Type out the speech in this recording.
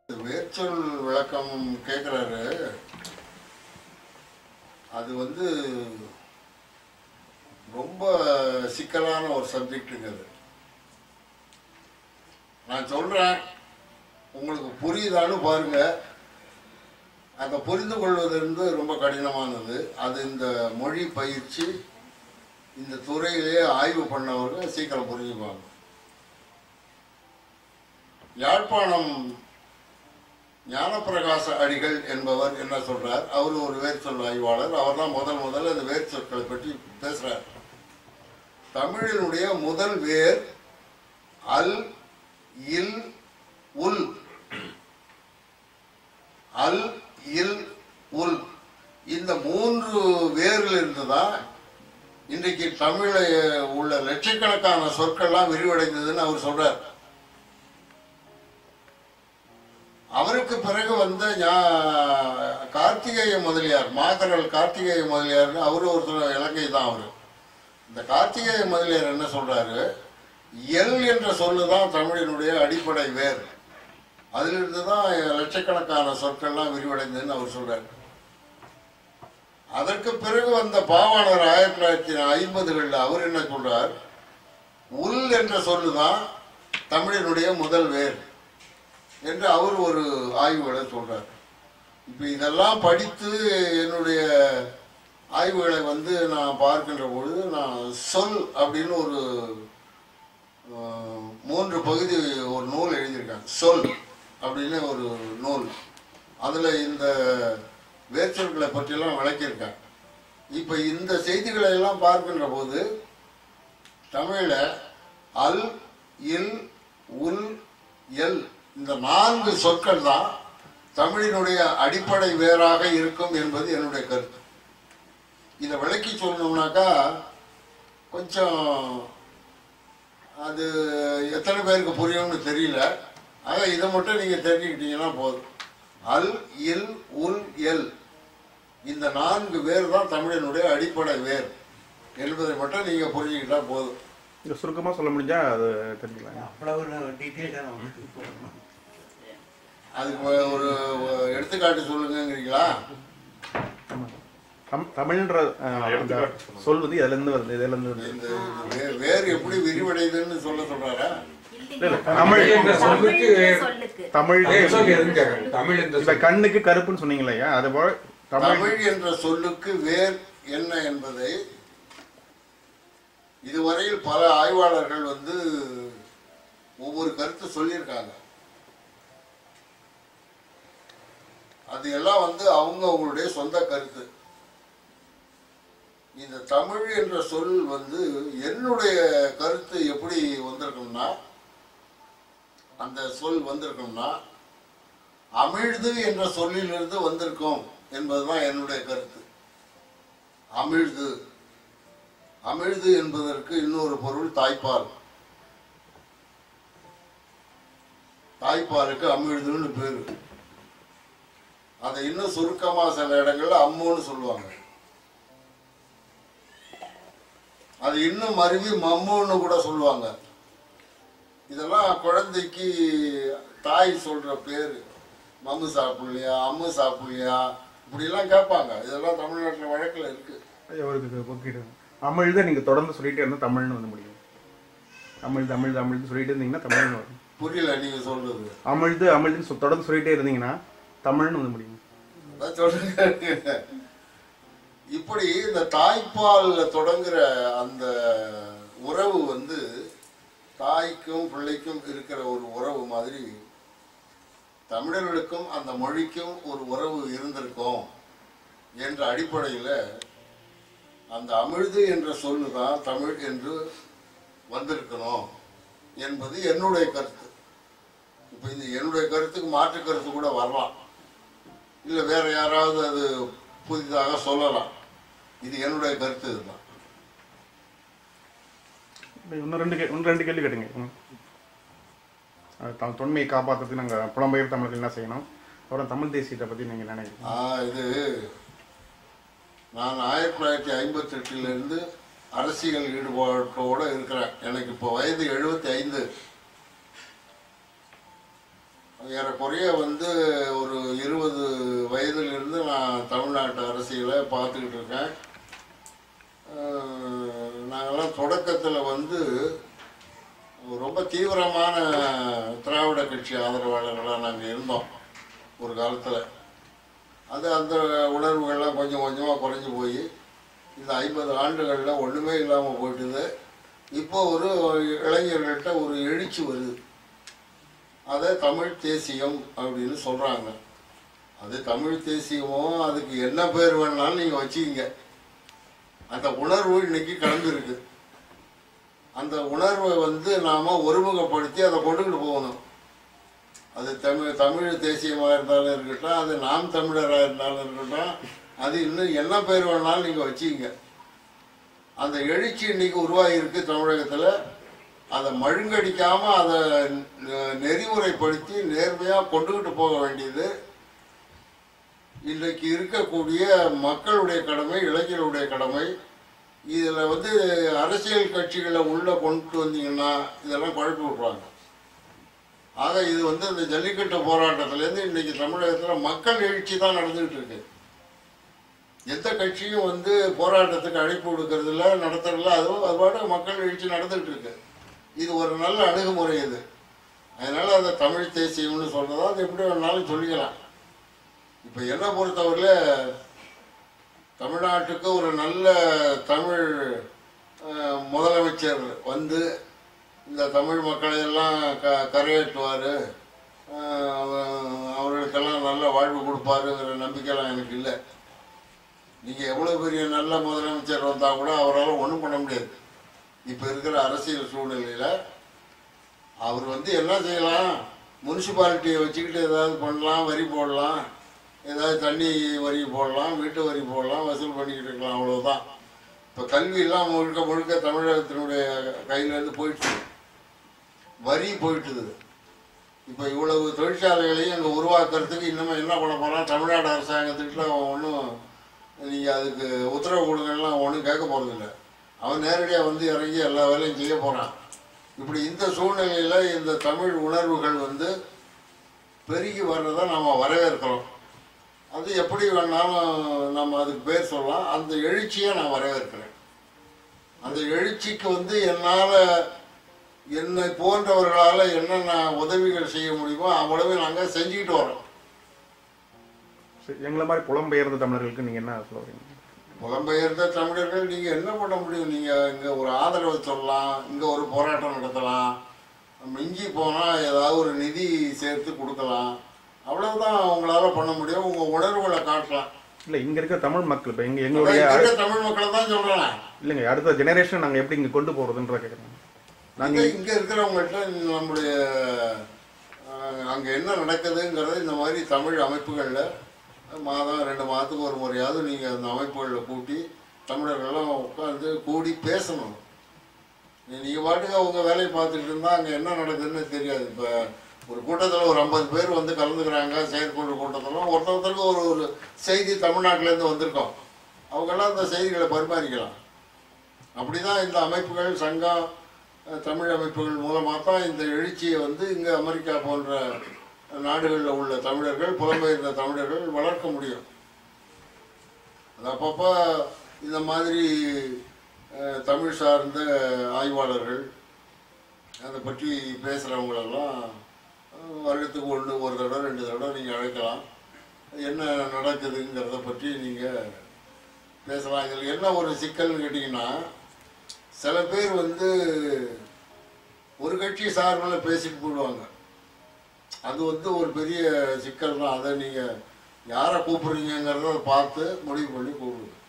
வேர்ச்சொல் விளக்கம் கேட்குறாரு அது வந்து ரொம்ப சிக்கலான ஒரு சப்ஜெக்ட்டுங்க அது நான் சொல்கிறேன் உங்களுக்கு புரியுதான்னு பாருங்க அதை புரிந்து கொள்வது வந்து ரொம்ப கடினமானது அது இந்த மொழி பயிற்சி இந்த துறையிலேயே ஆய்வு பண்ணவர்கள் சீக்கிரம் புரிஞ்சுக்குவாங்க யாழ்ப்பாணம் ஞானப்பிரகாச அடிகள் என்பவர் என்ன சொல்றார் அவர் ஒரு வேர்ச்சொல் ஆய்வாளர் அவர் தான் முதல் முதல்ல இந்த வேர்ச்சொற்களை பற்றி பேசுறார் தமிழினுடைய முதல் வேர் அல் இல் உல் அல் இல் உல் இந்த மூன்று வேரில் இருந்து தான் இன்றைக்கு தமிழில் உள்ள லட்சக்கணக்கான சொற்கள்லாம் விரிவடைந்ததுன்னு அவர் சொல்றார் அவருக்கு பிறகு வந்த ஞா- கார்த்திகேய முதலியார் மாகரல் கார்த்திகேய முதலியார்னு அவரு ஒருத்தர் இலங்கை தான் அவரு இந்த கார்த்திகேய முதலியார் என்ன சொல்றாரு எல் என்ற சொல்லு தான் தமிழினுடைய அடிப்படை வேர் அதிலிருந்து தான் லட்சக்கணக்கான சொற்கள்லாம் விரிவடைந்ததுன்னு அவர் சொல்றாரு அதற்கு பிறகு வந்த பாவாணர் ஆயிரத்தி தொள்ளாயிரத்தி ஐம்பதுகளில் அவர் என்ன சொல்றார் உல் என்ற சொல்லு தான் தமிழினுடைய முதல் வேர் என்று அவர் ஒரு ஆய்வுகளை சொல்றார் இப்போ இதெல்லாம் படித்து என்னுடைய ஆய்வுகளை வந்து நான் பார்க்கின்ற பொழுது நான் சொல் அப்படின்னு ஒரு அஹ், மூன்று பகுதி ஒரு நூல் எழுதியிருக்கேன் சொல் அப்படின்னு ஒரு நூல் அதில் இந்த வேர்ச்சொற்களை பற்றியெல்லாம் விளக்கியிருக்கேன் இப்போ இந்த செய்திகளை எல்லாம் பார்க்கின்ற போது தமிழில் அல் இல் உல் எல் இந்த நான்கு சொற்கள் தான் தமிழினுடைய அடிப்படை வேராக இருக்கும் என்பது என்னுடைய கருத்து இதை விளக்கி சொல்லணும்னாக்கா கொஞ்சம் அது எத்தனை பேருக்கு புரியும்னு தெரியல ஆக இதை மட்டும் நீங்கள் தெரிஞ்சுக்கிட்டீங்கன்னா போதும் அல் இல் உல் எல் இந்த நான்கு வேர் தான் தமிழினுடைய அடிப்படை வேர் என்பதை மட்டும் நீங்கள் புரிஞ்சுக்கிட்டா போதும் இதை சுருக்கமாக சொல்ல முடிஞ்சா அது தெரிஞ்சுக்கலாம் அவ்வளவு டீட்டெயிலாக நமக்கு போடணும் அதுக்கு ஒரு- ஒரு எடுத்துக்காட்டு சொல்லுங்கங்கிறீங்களா தம் தமிழ்ன்ற அஹ், அந்த சொல் வந்து இதுலேருந்து வருது இதுலேருந்து வருது இந்த வே- வேர் எப்படி விரிவடையுதுன்னு சொல்ல சொல்றாரா இல்ல, இல்ல, தமிழ் என்ற சொல்லுக்கு வேறு. சொல்லுக்கு தமிழ் ஏய், சொல்லு, எதுன்னு கேக்குறேன். தமிழ் என்ற இப்ப சொல். கண்ணுக்கு கருப்புன்னு சொன்னீங்க இல்லையா அது போல தமிழ் தமிழ் என்ற சொல்லுக்கு வேர் என்ன என்பதை இதுவரையில் பல ஆய்வாளர்கள் வந்து ஒவ்வொரு கருத்து சொல்லியிருக்காங்க அது எல்லாம் வந்து அவங்க அவங்களுடைய சொந்த கருத்து இந்த தமிழ் என்ற சொல் வந்து என்னுடைய கருத்து எப்படி வந்திருக்கும்னா அந்த சொல் வந்திருக்கும்னா அமிழ்து என்ற சொல்லிலிருந்து வந்திருக்கும் என்பதுதான் என்னுடைய கருத்து அமிழ்து அமிழ்து என்பதற்கு இன்னொரு பொருள் தாய்ப்பால் தாய்ப்பாலுக்கு அமிழ்துன்னு பேரு அதை இன்னும் சுருக்கமா சில இடங்கள்ல அம்முன்னு சொல்லுவாங்க அது இன்னும் மருவி மம்முன்னு கூட சொல்லுவாங்க இதெல்லாம் குழந்தைக்கு தாய் சொல்ற பேரு மம்மு சாப்பிடலையா அம்மு சாப்பிடலையா இப்படிலாம் கேட்பாங்க இதெல்லாம் தமிழ்நாட்டில் வழக்கில் இருக்கு ஐயா, ஒரு இது ஒதுக்கிட்டு அமிழ்தை நீங்க தொடர்ந்து சொல்லிட்டே இருந்தா தமிழ்னு வந்து முடியும் அமிழ்து அமிழ்து அமிழ்து சொல்லிட்டே இருந்தீங்கன்னா தமிழ்னு வரும் புரியல நீங்க சொல்றது அமிழ்து அமிழ்துன்னு சொ- தொடர்ந்து சொல்லிட்டே இருந்தீங்கன்னா தமிழ்னு வந்து முடியும் அதான் சொல்றேன் இப்படி இந்த தாய்ப்பால்ல தொடங்குற அந்த உறவு வந்து தாய்க்கும் பிள்ளைக்கும் இருக்கிற ஒரு உறவு மாதிரி தமிழர்களுக்கும் அந்த மொழிக்கும் ஒரு உறவு இருந்திருக்கும் என்ற அடிப்படையில் அந்த அமிழ்து என்ற சொல்லு தான் தமிழ் என்று வந்திருக்கணும் என்பது என்னுடைய கருத்து இப்போ இந்த என்னுடைய கருத்துக்கு மாற்று கருத்து கூட வரலாம் இல்லை வேற யாராவது அது புதிதாக சொல்லலாம் இது என்னுடைய கருத்து இதுதான் இப்ப இன்னும் ரெண்டு கே இன்னும் ரெண்டு கேள்வி கேட்டுங்க ம். அது த- தொன்மையை காப்பாற்றுறதுக்கு நாங்கள் புலம்பெயர் தமிழர்கள் என்ன செய்யணும் அப்புறம் தமிழ் தேசியத்தை பற்றி நீங்கள் நினைக்கிறீங்க ஆ, இது நான் ஆயிரத்தி தொள்ளாயிரத்தி ஐம்பத்தி எட்டுலேருந்து அரசியல் ஈடுபாட்டோடு இருக்கிறேன் எனக்கு இப்போ வயது எழுபத்தி ஐந்து ஏறக்குறைய வந்து ஒரு இருபது வயதிலிருந்து நான் தமிழ்நாட்டு அரசியலை பார்த்துக்கிட்டு இருக்கேன் அஹ், நாங்கெல்லாம் தொடக்கத்தில் வந்து ரொம்ப தீவிரமான திராவிட கட்சி ஆதரவாளர்களாக நாங்கள் இருந்தோம் ஒரு காலத்தில் அது அந்த உணர்வுகள்லாம் கொஞ்சம் கொஞ்சமாக குறைஞ்சி போய் இந்த ஐம்பது ஆண்டுகளில் ஒன்றுமே இல்லாமல் போயிட்டுது இப்போ ஒரு இளைஞர்கள்ட்ட ஒரு எழுச்சி வருது அதை தமிழ் தேசியம் அப்படின்னு சொல்கிறாங்க அது தமிழ் தேசியமோ அதுக்கு என்ன பேர் வேணாலும் நீங்கள் வச்சுக்கிங்க அந்த உணர்வு இன்னைக்கு கலந்துருக்கு அந்த உணர்வை வந்து நாம் ஒருமுகப்படுத்தி அதை கொண்டுக்கிட்டு போகணும் அது தமிழ் தமிழ் தேசியமாக இருந்தாலும் இருக்கட்டும் அது நாம் தமிழராக இருந்தாலும் இருக்கட்டும் அது இன்னும் என்ன பேர் வேணாலும் நீங்கள் வச்சுக்கிங்க அந்த எழுச்சி இன்னைக்கு உருவாகியிருக்கு தமிழகத்தில் அதை மழுங்கடிக்காமல் அதை நெ- நெறிமுறைப்படுத்தி நேர்மையாக கொண்டுகிட்டு போக வேண்டியது இன்றைக்கு இருக்கக்கூடிய மக்களுடைய கடமை இளைஞர்களுடைய கடமை இதில் வந்து அரசியல் கட்சிகளை உள்ளே கொண்டு வந்தீங்கன்னா இதெல்லாம் குழப்பி விட்ருவாங்க ஆக இது வந்து இந்த ஜல்லிக்கட்டு போராட்டத்திலேருந்து இன்னைக்கு தமிழகத்தில் மக்கள் எழுச்சி தான் நடந்துகிட்டு இருக்கு எந்த கட்சியும் வந்து போராட்டத்துக்கு அழைப்பு கொடுக்கறதில்ல நடத்துறதில்ல அதுவும் அது பாட்டு மக்கள் எழுச்சி நடந்துகிட்டு இருக்கு இது ஒரு நல்ல அணுகுமுறை இது அதனால அதை தமிழ் தேசியம்னு சொல்றதா அது எப்படி வேணாலும் சொல்லிக்கலாம் இப்போ என்னை பொறுத்தவரையில் தமிழ்நாட்டுக்கு ஒரு நல்ல தமிழ் அஹ், முதலமைச்சர் வந்து இந்த தமிழ் மக்களை எல்லாம் க கரையேற்றுவார் அவர்களுக்கெல்லாம் நல்ல வாழ்வு கொடுப்பாருங்கிற நம்பிக்கைலாம் எனக்கு இல்லை நீங்கள் எவ்வளோ பெரிய நல்ல முதலமைச்சர் வந்தால் கூட அவரால் ஒன்றும் பண்ண முடியாது இப்போ இருக்கிற அரசியல் சூழ்நிலையில் அவர் வந்து என்ன செய்யலாம் முனிசிபாலிட்டியை வச்சுக்கிட்டு ஏதாவது பண்ணலாம் வரி போடலாம் ஏதாவது தண்ணி வரி போடலாம் வீட்டு வரி போடலாம் வசூல் பண்ணிக்கிட்டு இருக்கலாம் அவ்வளவுதான் இப்போ கல்வியெல்லாம் முழுக்க முழுக்க தமிழகத்தினுடைய கையிலேருந்து போயிடுச்சு வரி போயிட்டுது இப்போ இவ்வளவு தொழிற்சாலைகளையும் அங்கே உருவாக்குறதுக்கு இன்னும் என்ன பண்ண போகிறான் தமிழ்நாடு அரசாங்கத்துக்கிட்ட ஒன்றும் நீங்கள் அதுக்கு உத்தரவு கொடுங்கலாம் ஒன்றும் கேட்க போகிறதில்ல அவன் நேரடியாக வந்து இறங்கி எல்லா வேலையும் செய்ய போகிறான் இப்படி இந்த சூழ்நிலையில் இந்த தமிழ் உணர்வுகள் வந்து பெருகி வர்றதை நாம் வரவேற்கிறோம் அது எப்படி வேணாலும் நம்ம அதுக்கு பேர் சொல்லலாம் அந்த எழுச்சியை நான் வரவேற்கிறேன் அந்த எழுச்சிக்கு வந்து என்னால் என்னை போன்றவர்களால் என்னென்ன உதவிகள் செய்ய முடியுமோ அவ்வளவு நாங்கள் செஞ்சுக்கிட்டு வரோம் சரி, எங்களை மாதிரி புலம்பெயர்ந்த தமிழர்களுக்கு நீங்கள் என்ன சொல்ல வரீங்க புலம்பெயர்ந்த தமிழர்கள் நீங்கள் என்ன பண்ண முடியும் நீங்கள் இங்கே ஒரு ஆதரவு சொல்லலாம் இங்கே ஒரு போராட்டம் நடத்தலாம் மிஞ்சி போனால் ஏதாவது ஒரு நிதி சேர்த்து கொடுக்கலாம் அவ்வளவுதான் உங்களால பண்ண முடியும் உங்கள் உணர்வுகளை காட்டலாம் இல்லை இங்கே இருக்க தமிழ் மக்கள் இப்போ எங்கள் அதான் எங்களுடைய இங்க இருக்க தமிழ் மக்களை தான் சொல்கிறேன் இல்லைங்க அடுத்த ஜெனரேஷன் நாங்கள் எப்படி இங்கே கொண்டு போகிறதுன்ற கேட்குறேன் இங்க நாங்கள் இங்க இருக்கிறவங்கள்ட்ட நம்முடைய அஹ், அங்க என்ன நடக்குதுங்கிறத இந்த மாதிரி தமிழ் அமைப்புகள்ல மாதம் ரெண்டு மாதத்துக்கு ஒரு முறையாவது நீங்க அந்த அமைப்புகளில் கூட்டி தமிழர்கள்லாம் உட்காந்து கூடி பேசணும் நீங்க பாட்டுக்கு அவங்க வேலையை பார்த்துட்டு இருந்தா அங்க என்ன நடக்குதுன்னு தெரியாது இப்ப ஒரு கூட்டத்தில் ஒரு ஐம்பது பேர் வந்து கலந்துக்கிறாங்க செயற்குழு கூட்டத்தில் ஒருத்தருக்கு ஒரு ஒரு செய்தி தமிழ்நாட்டிலேருந்து வந்திருக்கோம் அவங்கெல்லாம் அந்த செய்திகளை பரிமாறிக்கலாம் அப்படிதான் இந்த அமைப்புகள் சங்கம் அஹ், தமிழ் அமைப்புகள் மூலமாக தான் இந்த எழுச்சியை வந்து இங்கே அமெரிக்கா போன்ற நாடுகளில் உள்ள தமிழர்கள் புலம்பெயர்ந்த தமிழர்கள் வளர்க்க முடியும் அது அப்பப்போ இந்த மாதிரி அஹ், தமிழ் சார்ந்த ஆய்வாளர்கள் அதை பற்றி பேசுகிறவங்களெல்லாம் வருடத்துக்கு ஒன்று ஒரு தடவை ரெண்டு தடவை நீங்கள் அழைக்கலாம் என்ன நடக்குதுங்கிறத பற்றி நீங்கள் பேசலாம் இதில் என்ன ஒரு சிக்கல்னு கேட்டிங்கன்னா சில பேர் வந்து ஒரு கட்சி சார்பில் பேசிட்டு போயிடுவாங்க அது வந்து ஒரு பெரிய சிக்கல் தான் அதை நீங்கள் யாரை கூப்பிடுறீங்கிறத பார்த்து முடிவு பண்ணி கூப்பிடுங்க